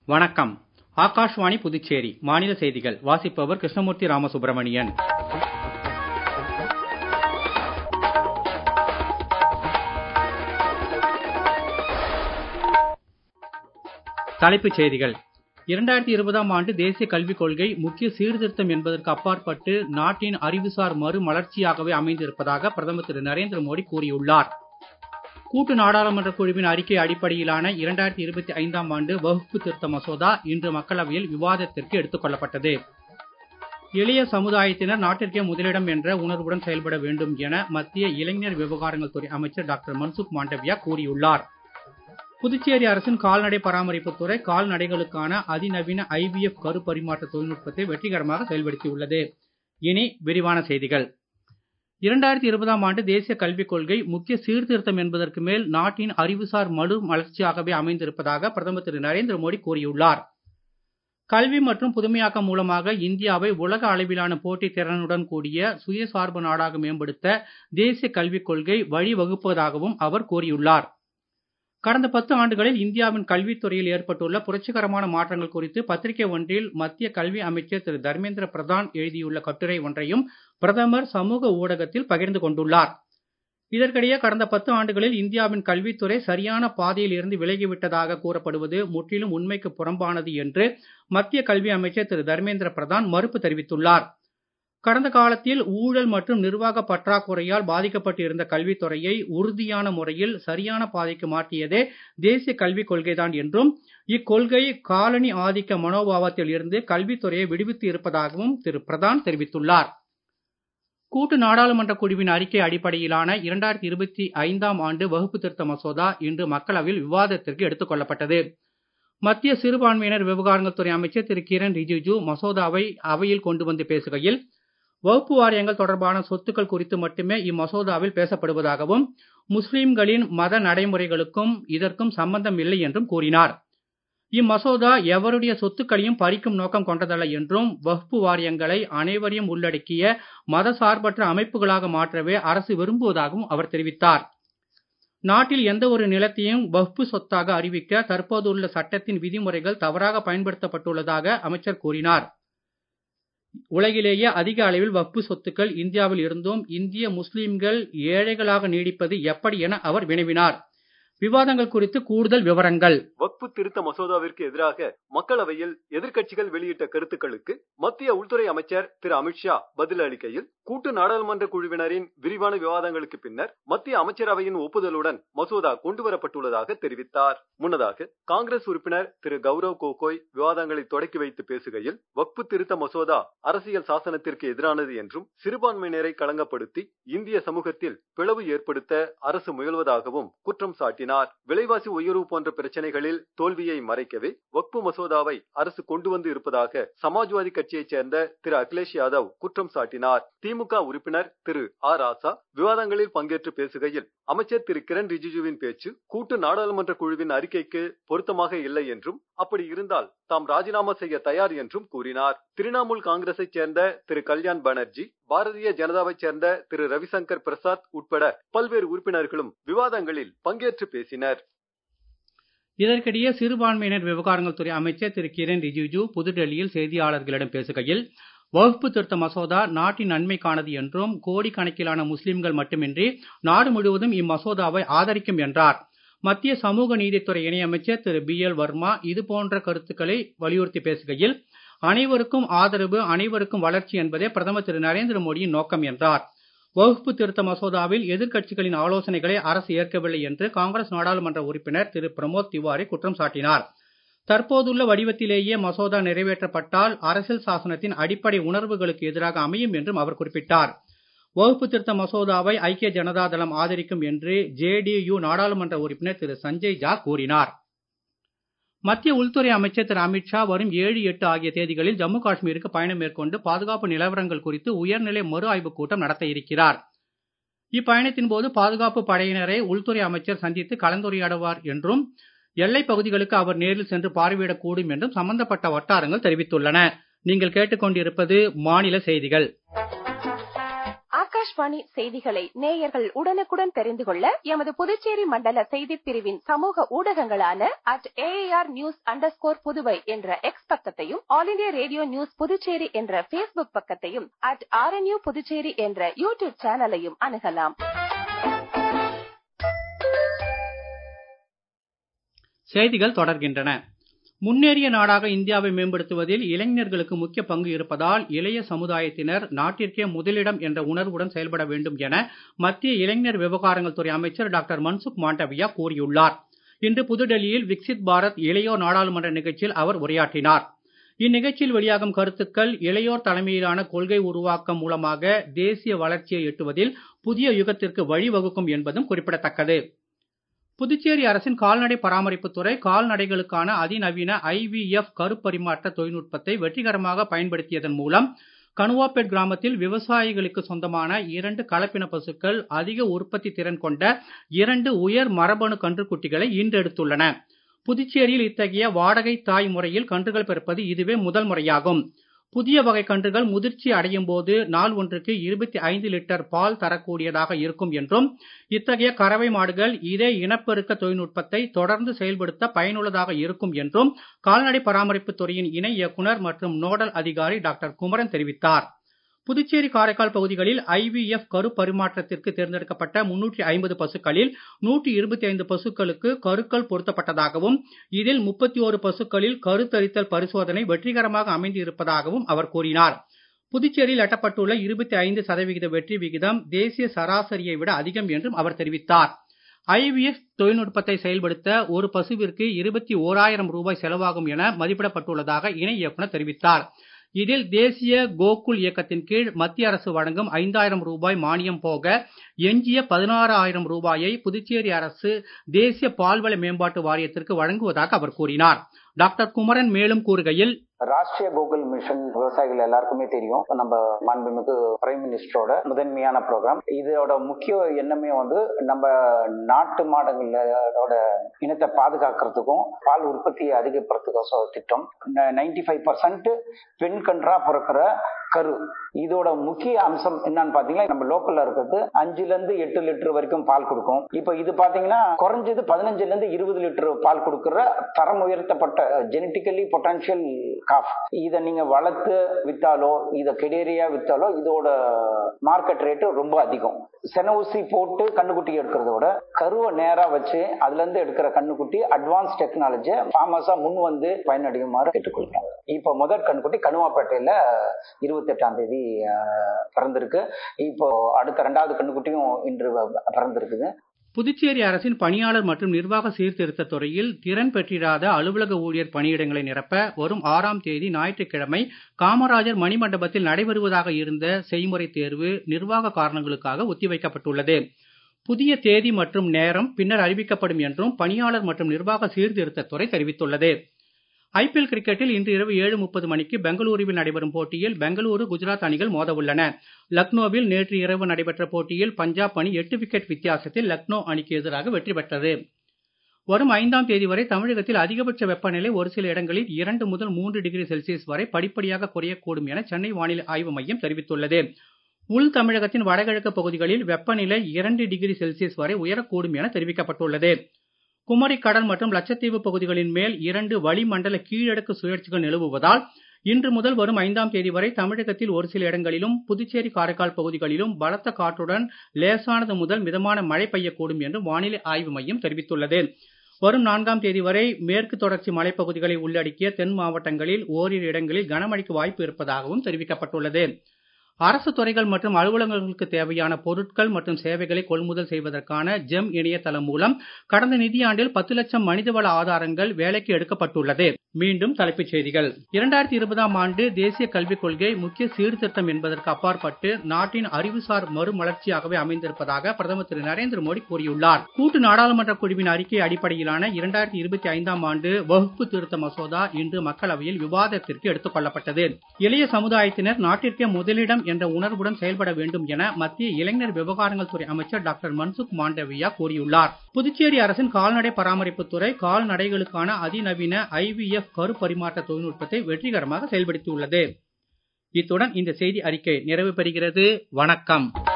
வணக்கம் ஆகாஷ்வாணி புதுச்சேரி மாநில செய்திகள் வாசிப்பவர் கிருஷ்ணமூர்த்தி ராமசுப்ரமணியன் தலைப்புச் செய்திகள் இரண்டாயிரத்தி இருபதாம் ஆண்டு தேசிய கல்விக் கொள்கை முக்கிய சீர்திருத்தம் என்பதற்கு அப்பாற்பட்டு நாட்டின் அறிவுசார் மறுமலர்ச்சியாகவே அமைந்திருப்பதாக பிரதமர் திரு நரேந்திர மோடி கூறியுள்ளார் கூட்டு நாடாளுமன்ற குழுவின் அறிக்கை அடிப்படையிலான இரண்டாயிரத்தி இருபத்தி ஐந்தாம் ஆண்டு வகுப்பு திருத்த மசோதா இன்று மக்களவையில் விவாதத்திற்கு எடுத்துக் கொள்ளப்பட்டது எளிய சமுதாயத்தினர் நாட்டிற்கே முதலிடம் என்ற உணர்வுடன் செயல்பட வேண்டும் என மத்திய இளைஞர் விவகாரங்கள் துறை அமைச்சர் டாக்டர் மன்சுக் மாண்டவியா கூறியுள்ளார் புதுச்சேரி அரசின் கால்நடை பராமரிப்புத் துறை கால்நடைகளுக்கான அதிநவீன ஐவிஎஃப் கரு பரிமாற்ற தொழில்நுட்பத்தை வெற்றிகரமாக செயல்படுத்தியுள்ளது இனி விரிவான செய்திகள் இரண்டாயிரத்தி இருபதாம் ஆண்டு தேசிய கல்விக் கொள்கை முக்கிய சீர்திருத்தம் என்பதற்கு மேல் நாட்டின் அறிவுசார் மறு மலர்ச்சியாகவே அமைந்திருப்பதாக பிரதமர் திரு நரேந்திர மோடி கூறியுள்ளார் கல்வி மற்றும் புதுமையாக்கம் மூலமாக இந்தியாவை உலக அளவிலான போட்டி திறனுடன் கூடிய சுயசார்பு நாடாக மேம்படுத்த தேசிய கல்விக் கொள்கை வழிவகுப்பதாகவும் அவர் கூறியுள்ளார் கடந்த பத்து ஆண்டுகளில் இந்தியாவின் கல்வித்துறையில் ஏற்பட்டுள்ள புரட்சிகரமான மாற்றங்கள் குறித்து பத்திரிகை ஒன்றில் மத்திய கல்வி அமைச்சர் திரு தர்மேந்திர பிரதான் எழுதியுள்ள கட்டுரை ஒன்றையும் பிரதமர் சமூக ஊடகத்தில் பகிர்ந்து கொண்டுள்ளார் இதற்கிடையே கடந்த பத்து ஆண்டுகளில் இந்தியாவின் கல்வித்துறை சரியான பாதையில் இருந்து விலகிவிட்டதாக கூறப்படுவது முற்றிலும் உண்மைக்கு புறம்பானது என்று மத்திய கல்வி அமைச்சர் திரு தர்மேந்திர பிரதான் மறுப்பு தெரிவித்துள்ளார் கடந்த காலத்தில் ஊழல் மற்றும் நிர்வாக பற்றாக்குறையால் பாதிக்கப்பட்டு இருந்த கல்வித்துறையை உறுதியான முறையில் சரியான பாதைக்கு மாற்றியதே தேசிய கல்விக் கொள்கைதான் என்றும் இக்கொள்கை காலனி ஆதிக்க மனோபாவத்தில் இருந்து கல்வித்துறையை விடுவித்து இருப்பதாகவும் திரு பிரதான் தெரிவித்துள்ளார் கூட்டு நாடாளுமன்ற குழுவின் அறிக்கை அடிப்படையிலான இரண்டாயிரத்தி இருபத்தி ஐந்தாம் ஆண்டு வகுப்பு திருத்த மசோதா இன்று மக்களவையில் விவாதத்திற்கு எடுத்துக் கொள்ளப்பட்டது மத்திய சிறுபான்மையினர் விவகாரங்கள் துறை அமைச்சர் திரு கிரண் ரிஜிஜு மசோதாவை அவையில் கொண்டு வந்து பேசுகையில் வகுப்பு வாரியங்கள் தொடர்பான சொத்துக்கள் குறித்து மட்டுமே இம்மசோதாவில் பேசப்படுவதாகவும் முஸ்லிம்களின் மத நடைமுறைகளுக்கும் இதற்கும் சம்பந்தம் இல்லை என்றும் கூறினார் இம்மசோதா எவருடைய சொத்துக்களையும் பறிக்கும் நோக்கம் கொண்டதல்ல என்றும் வகுப்பு வாரியங்களை அனைவரையும் உள்ளடக்கிய மதசார்பற்ற அமைப்புகளாக மாற்றவே அரசு விரும்புவதாகவும் அவர் தெரிவித்தார் நாட்டில் எந்த ஒரு நிலத்தையும் வகுப்பு சொத்தாக அறிவிக்க தற்போதுள்ள சட்டத்தின் விதிமுறைகள் தவறாக பயன்படுத்தப்பட்டுள்ளதாக அமைச்சர் கூறினார் உலகிலேயே அதிக அளவில் வக்பு சொத்துக்கள் இந்தியாவில் இருந்தும் இந்திய முஸ்லிம்கள் ஏழைகளாக நீடிப்பது எப்படி என அவர் வினவினார் விவாதங்கள் குறித்து கூடுதல் விவரங்கள் வக்பு திருத்த மசோதாவிற்கு எதிராக மக்களவையில் எதிர்க்கட்சிகள் வெளியிட்ட கருத்துக்களுக்கு மத்திய உள்துறை அமைச்சர் திரு அமித்ஷா பதில் அளிக்கையில் கூட்டு நாடாளுமன்ற குழுவினரின் விரிவான விவாதங்களுக்கு பின்னர் மத்திய அமைச்சரவையின் ஒப்புதலுடன் மசோதா கொண்டுவரப்பட்டுள்ளதாக தெரிவித்தார் முன்னதாக காங்கிரஸ் உறுப்பினர் திரு கௌரவ் கோகோய் விவாதங்களை தொடக்கி வைத்து பேசுகையில் வக்பு திருத்த மசோதா அரசியல் சாசனத்திற்கு எதிரானது என்றும் சிறுபான்மையினரை களங்கப்படுத்தி இந்திய சமூகத்தில் பிளவு ஏற்படுத்த அரசு முயல்வதாகவும் குற்றம் சாட்டினார் கூறினார் விலைவாசி உயர்வு போன்ற பிரச்சனைகளில் தோல்வியை மறைக்கவே வக்பு மசோதாவை அரசு கொண்டு வந்து இருப்பதாக சமாஜ்வாதி கட்சியைச் சேர்ந்த திரு அகிலேஷ் யாதவ் குற்றம் சாட்டினார் திமுக உறுப்பினர் திரு ஆர் ராசா விவாதங்களில் பங்கேற்று பேசுகையில் அமைச்சர் திரு கிரண் ரிஜிஜுவின் பேச்சு கூட்டு நாடாளுமன்ற குழுவின் அறிக்கைக்கு பொருத்தமாக இல்லை என்றும் அப்படி இருந்தால் தாம் ராஜினாமா செய்ய தயார் என்றும் கூறினார் திரிணாமுல் காங்கிரஸைச் சேர்ந்த திரு கல்யாண் பானர்ஜி பாரதிய ஜனதாவைச் சேர்ந்த திரு ரவிசங்கர் பிரசாத் உட்பட பல்வேறு உறுப்பினர்களும் விவாதங்களில் பங்கேற்று பேசினர் இதற்கிடையே சிறுபான்மையினர் விவகாரங்கள் துறை அமைச்சர் திரு கிரண் ரிஜிஜு புதுடெல்லியில் செய்தியாளர்களிடம் பேசுகையில் வகுப்பு திருத்த மசோதா நாட்டின் நன்மைக்கானது என்றும் கோடிக்கணக்கிலான முஸ்லிம்கள் மட்டுமின்றி நாடு முழுவதும் இம்மசோதாவை ஆதரிக்கும் என்றார் மத்திய சமூக நீதித்துறை இணையமைச்சர் திரு பி எல் வர்மா இது போன்ற கருத்துக்களை வலியுறுத்தி பேசுகையில் அனைவருக்கும் ஆதரவு அனைவருக்கும் வளர்ச்சி என்பதே பிரதமர் திரு நரேந்திர மோடியின் நோக்கம் என்றார் வகுப்பு திருத்த மசோதாவில் எதிர்க்கட்சிகளின் ஆலோசனைகளை அரசு ஏற்கவில்லை என்று காங்கிரஸ் நாடாளுமன்ற உறுப்பினர் திரு பிரமோத் திவாரி குற்றம் சாட்டினார் தற்போதுள்ள வடிவத்திலேயே மசோதா நிறைவேற்றப்பட்டால் அரசியல் சாசனத்தின் அடிப்படை உணர்வுகளுக்கு எதிராக அமையும் என்றும் அவர் குறிப்பிட்டார் வகுப்பு திருத்த மசோதாவை ஐக்கிய ஜனதா தளம் ஆதரிக்கும் என்று ஜேடியு நாடாளுமன்ற உறுப்பினர் திரு சஞ்சய் ஜா கூறினார் மத்திய உள்துறை அமைச்சர் திரு அமித்ஷா வரும் ஏழு எட்டு ஆகிய தேதிகளில் ஜம்மு காஷ்மீருக்கு பயணம் மேற்கொண்டு பாதுகாப்பு நிலவரங்கள் குறித்து உயர்நிலை மறு ஆய்வுக் கூட்டம் நடத்த இருக்கிறார் இப்பயணத்தின் போது பாதுகாப்பு படையினரை உள்துறை அமைச்சர் சந்தித்து கலந்துரையாடுவார் என்றும் எல்லைப் பகுதிகளுக்கு அவர் நேரில் சென்று பார்வையிடக்கூடும் என்றும் சம்பந்தப்பட்ட வட்டாரங்கள் தெரிவித்துள்ளன நீங்கள் கேட்டுக்கொண்டிருப்பது மாநில செய்திகள் ஆகாஷ்வாணி செய்திகளை நேயர்கள் உடனுக்குடன் தெரிந்து கொள்ள எமது புதுச்சேரி மண்டல செய்திப் பிரிவின் சமூக ஊடகங்களான at AIR news under Puduvai என்ற எக்ஸ் பக்கத்தையும் All India Radio news Puducherry என்ற பேஸ்புக் பக்கத்தையும் அட் ஆர்என்யூ புதுச்சேரி என்ற யூடியூப் சேனலையும் அணுகலாம் செய்திகள் தொடர்கின்றன முன்னேறிய நாடாக இந்தியாவை மேம்படுத்துவதில் இளைஞர்களுக்கு முக்கிய பங்கு இருப்பதால் இளைய சமுதாயத்தினர் நாட்டிற்கே முதலிடம் என்ற உணர்வுடன் செயல்பட வேண்டும் என மத்திய இளைஞர் விவகாரங்கள் துறை அமைச்சர் டாக்டர் மன்சுக் மாண்டவியா கூறியுள்ளார் இன்று புதுடெல்லியில் விக்சித் பாரத் இளையோர் நாடாளுமன்ற நிகழ்ச்சியில் அவர் உரையாற்றினார் இந்நிகழ்ச்சியில் வெளியாகும் கருத்துக்கள் இளையோர் தலைமையிலான கொள்கை உருவாக்கம் மூலமாக தேசிய வளர்ச்சியை எட்டுவதில் புதிய யுகத்திற்கு வழிவகுக்கும் என்பதும் குறிப்பிடத்தக்கது புதுச்சேரி அரசின் கால்நடை பராமரிப்புத்துறை கால்நடைகளுக்கான அதிநவீன ஐவிஎஃப் கருப்பரிமாற்ற தொழில்நுட்பத்தை வெற்றிகரமாக பயன்படுத்தியதன் மூலம் கனுவாப்பேட் கிராமத்தில் விவசாயிகளுக்கு சொந்தமான இரண்டு கலப்பின பசுக்கள் அதிக உற்பத்தி திறன் கொண்ட இரண்டு உயர் மரபணு கன்றுக்குட்டிகளை ஈன்றெடுத்துள்ளன புதுச்சேரியில் இத்தகைய வாடகை தாய் முறையில் கன்றுகள் பிறப்பது இதுவே முதல் முறையாகும் புதிய வகை கன்றுகள் முதிர்ச்சி அடையும் போது நாள் ஒன்றுக்கு இருபத்தி ஐந்து லிட்டர் பால் தரக்கூடியதாக இருக்கும் என்றும் இத்தகைய கறவை மாடுகள் இதே இனப்பெருக்க தொழில்நுட்பத்தை தொடர்ந்து செயல்படுத்த பயனுள்ளதாக இருக்கும் என்றும் கால்நடை பராமரிப்பு துறையின் இணை இயக்குனர் மற்றும் நோடல் அதிகாரி டாக்டர் குமரன் தெரிவித்தார் புதுச்சேரி காரைக்கால் பகுதிகளில் ஐவிஎஃப் கரு பரிமாற்றத்திற்கு தேர்ந்தெடுக்கப்பட்ட முன்னூற்றி ஐம்பது பசுக்களில் நூற்றி இருபத்தி ஐந்து பசுக்களுக்கு கருக்கள் பொருத்தப்பட்டதாகவும் இதில் முப்பத்தி ஓரு பசுக்களில் கருத்தரித்தல் பரிசோதனை வெற்றிகரமாக அமைந்து இருப்பதாகவும் அவர் கூறினார் புதுச்சேரியில் எட்டப்பட்டுள்ள இருபத்தி ஐந்து சதவிகித வெற்றி விகிதம் தேசிய சராசரியை விட அதிகம் என்றும் அவர் தெரிவித்தார் ஐவிஎஃப் தொழில்நுட்பத்தை செயல்படுத்த ஒரு பசுவிற்கு இருபத்தி ஓராயிரம் ரூபாய் செலவாகும் என மதிப்பிடப்பட்டுள்ளதாக இணை இயக்குனர் தெரிவித்தார் இதில் தேசிய கோகுல் இயக்கத்தின் கீழ் மத்திய அரசு வழங்கும் ஐந்தாயிரம் ரூபாய் மானியம் போக எஞ்சிய பதினாறு ஆயிரம் ரூபாயை புதுச்சேரி அரசு தேசிய பால்வள மேம்பாட்டு வாரியத்திற்கு வழங்குவதாக அவர் கூறினார் டாக்டர் குமரன் மேலும் கூறுகையில் ராஷ்டிரிய கோகுல் மிஷன் விவசாயிகள் எல்லாருக்குமே தெரியும் நம்ம மாண்புமிகு பிரைம் மினிஸ்டரோட முதன்மையான ப்ரோக்ராம் இதோட முக்கிய எண்ணமே வந்து நம்ம நாட்டு மாடுகளோட இனத்தை பாதுகாக்கிறதுக்கும் பால் உற்பத்தியை அதிகப்படுத்துக்கும் திட்டம் நைன்டி ஃபைவ் பர்சன்ட் பெண் கன்றா பிறக்கிற கரு இதோட முக்கிய அம்சம் என்னன்னு பாத்தீங்கன்னா நம்ம லோக்கல்ல இருக்கிறது அஞ்சுல இருந்து எட்டு லிட்டர் வரைக்கும் பால் கொடுக்கும் இப்ப இது பாத்தீங்கன்னா குறைஞ்சது பதினஞ்சுல இருந்து இருபது லிட்டர் பால் கொடுக்கிற தரம் உயர்த்தப்பட்ட ஜெனட்டிக்கலி பொட்டன்ஷியல் காஃப் இதை நீங்க வளர்த்து வித்தாலோ இதை கெடேரியா வித்தாலோ இதோட மார்க்கெட் ரேட்டு ரொம்ப அதிகம் சென ஊசி போட்டு கண்ணுக்குட்டி எடுக்கிறத விட கருவை நேரா வச்சு அதுல இருந்து எடுக்கிற கண்ணுக்குட்டி அட்வான்ஸ் டெக்னாலஜியை ஃபார்மர்ஸா முன் வந்து பயனடையுமாறு கேட்டுக்கொள்கிறோம் இப்ப முதல் கண்ணுக்குட்டி கனுவாப்பேட்டையில இருபத்தி எட்டாம் தேதி பிறந்திருக்கு இப்போ அடுத்த ரெண்டாவது கண்ணுக்குட்டியும் இன்று பிறந்திருக்குது புதுச்சேரி அரசின் பணியாளர் மற்றும் நிர்வாக சீர்திருத்த துறையில் திறன் பெற்றிராத அலுவலக ஊழியர் பணியிடங்களை நிரப்ப வரும் ஆறாம் தேதி ஞாயிற்றுக்கிழமை காமராஜர் மணிமண்டபத்தில் நடைபெறுவதாக இருந்த செய்முறை தேர்வு நிர்வாக காரணங்களுக்காக ஒத்திவைக்கப்பட்டுள்ளது புதிய தேதி மற்றும் நேரம் பின்னர் அறிவிக்கப்படும் என்றும் பணியாளர் மற்றும் நிர்வாக சீர்திருத்த துறை தெரிவித்துள்ளது ஐபிஎல் கிரிக்கெட்டில் இன்று இரவு ஏழு முப்பது மணிக்கு பெங்களூருவில் நடைபெறும் போட்டியில் பெங்களூரு குஜராத் அணிகள் மோத உள்ளன லக்னோவில் நேற்று இரவு நடைபெற்ற போட்டியில் பஞ்சாப் அணி எட்டு விக்கெட் வித்தியாசத்தில் லக்னோ அணிக்கு எதிராக வெற்றி பெற்றது வரும் ஐந்தாம் தேதி வரை தமிழகத்தில் அதிகபட்ச வெப்பநிலை ஒரு சில இடங்களில் இரண்டு முதல் மூன்று டிகிரி செல்சியஸ் வரை படிப்படியாக குறையக்கூடும் என சென்னை வானிலை ஆய்வு மையம் தெரிவித்துள்ளது உள் தமிழகத்தின் வடகிழக்கு பகுதிகளில் வெப்பநிலை இரண்டு டிகிரி செல்சியஸ் வரை உயரக்கூடும் என தெரிவிக்கப்பட்டுள்ளது குமரி கடல் மற்றும் லட்சத்தீவு பகுதிகளின் மேல் இரண்டு வளிமண்டல கீழடுக்கு சுழற்சிகள் நிலவுவதால் இன்று முதல் வரும் ஐந்தாம் தேதி வரை தமிழகத்தில் ஒரு சில இடங்களிலும் புதுச்சேரி காரைக்கால் பகுதிகளிலும் பலத்த காற்றுடன் லேசானது முதல் மிதமான மழை பெய்யக்கூடும் என்று வானிலை ஆய்வு மையம் தெரிவித்துள்ளது வரும் நான்காம் தேதி வரை மேற்கு தொடர்ச்சி மலைப்பகுதிகளை உள்ளடக்கிய தென் மாவட்டங்களில் ஓரிரு இடங்களில் கனமழைக்கு வாய்ப்பு இருப்பதாகவும் தெரிவிக்கப்பட்டுள்ளது அரசு துறைகள் மற்றும் அலுவலகங்களுக்கு தேவையான பொருட்கள் மற்றும் சேவைகளை கொள்முதல் செய்வதற்கான ஜெம் இணையதளம் மூலம் கடந்த நிதியாண்டில் பத்து லட்சம் மனிதவள ஆதாரங்கள் வேலைக்கு எடுக்கப்பட்டுள்ளது மீண்டும் தலைப்புச் செய்திகள் இரண்டாயிரத்தி இருபதாம் ஆண்டு தேசிய கல்விக் கொள்கை முக்கிய சீர்திருத்தம் என்பதற்கு அப்பாற்பட்டு நாட்டின் அறிவுசார் மறுமலர்ச்சியாகவே அமைந்திருப்பதாக பிரதமர் திரு நரேந்திர மோடி கூறியுள்ளார் கூட்டு நாடாளுமன்ற குழுவின் அறிக்கை அடிப்படையிலான இரண்டாயிரத்தி இருபத்தி ஐந்தாம் ஆண்டு வகுப்பு திருத்த மசோதா இன்று மக்களவையில் விவாதத்திற்கு எடுத்துக் கொள்ளப்பட்டது இளைய சமுதாயத்தினர் நாட்டிற்கே முதலிடம் என்ற உணர்வுடன் செயல்பட வேண்டும் என மத்திய இளைஞர் விவகாரங்கள் துறை அமைச்சர் டாக்டர் மன்சுக் மாண்டவியா கூறியுள்ளார் புதுச்சேரி அரசின் கால்நடை பராமரிப்புத் துறை கால்நடைகளுக்கான அதிநவீன ஐவிஎஃப் கரு பரிமாற்ற தொழில்நுட்பத்தை வெற்றிகரமாக செயல்படுத்தியுள்ளது இத்துடன் இந்த செய்தி அறிக்கை நிறைவு பெறுகிறது வணக்கம்